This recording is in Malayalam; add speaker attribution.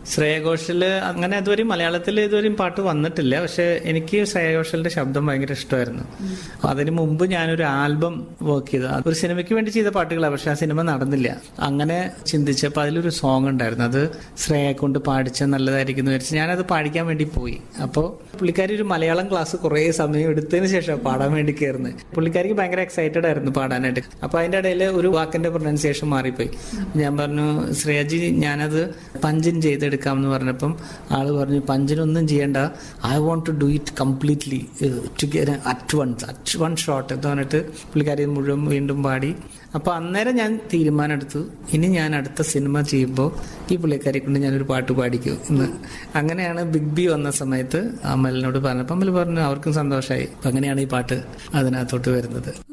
Speaker 1: ശ്രേയ ഘോഷല് അങ്ങനെ ഇതുവരെയും മലയാളത്തിൽ ഇതുവരെയും പാട്ട് വന്നിട്ടില്ല പക്ഷെ എനിക്ക് ശ്രേയ ഘോഷലിന്റെ ശബ്ദം ഭയങ്കര ഇഷ്ടമായിരുന്നു അതിന് മുമ്പ് ഞാനൊരു ആൽബം വർക്ക് ചെയ്തു അത് ഒരു സിനിമയ്ക്ക് വേണ്ടി ചെയ്ത പാട്ടുകളാണ് പക്ഷെ ആ സിനിമ നടന്നില്ല അങ്ങനെ ചിന്തിച്ചപ്പോൾ അതിലൊരു സോങ് ഉണ്ടായിരുന്നു അത് ശ്രേയെ കൊണ്ട് പാടിച്ച നല്ലതായിരിക്കും എന്ന് വിചാരിച്ച് ഞാനത് പാടിക്കാൻ വേണ്ടി പോയി അപ്പോൾ പുള്ളിക്കാരി ഒരു മലയാളം ക്ലാസ് കുറേ സമയം എടുത്തതിന് ശേഷം പാടാൻ വേണ്ടി കയറുന്നത് പുള്ളിക്കാരിക്ക് ഭയങ്കര എക്സൈറ്റഡ് ആയിരുന്നു പാടാനായിട്ട് അപ്പൊ അതിന്റെ ഇടയിൽ ഒരു വാക്കിന്റെ പ്രൊനൗൺസിയേഷൻ മാറിപ്പോയി ഞാൻ പറഞ്ഞു ശ്രേയജി ഞാനത് പഞ്ചിൻ ചെയ്തെടുക്കാം എന്ന് പറഞ്ഞപ്പം ആള് പറഞ്ഞു പഞ്ചിനൊന്നും ചെയ്യണ്ട I want to do it completely to at once at one shot എന്ന് പറഞ്ഞിട്ട് പുള്ളിക്കാരി മുഴുവൻ വീണ്ടും പാടി അപ്പൊ അന്നേരം ഞാൻ തീരുമാനം എടുത്തു ഇനി ഞാൻ അടുത്ത സിനിമ ചെയ്യുമ്പോൾ ഈ പുള്ളിക്കാരെ കൊണ്ട് ഞാനൊരു പാട്ട് പാടിക്കും എന്ന് അങ്ങനെയാണ് ബിഗ് ബി വന്ന സമയത്ത് അമലിനോട് പറഞ്ഞപ്പോൾ അമൽ പറഞ്ഞു അവർക്കും സന്തോഷമായി അപ്പൊ അങ്ങനെയാണ് ഈ പാട്ട് അതിനകത്തോട്ട് വരുന്നത്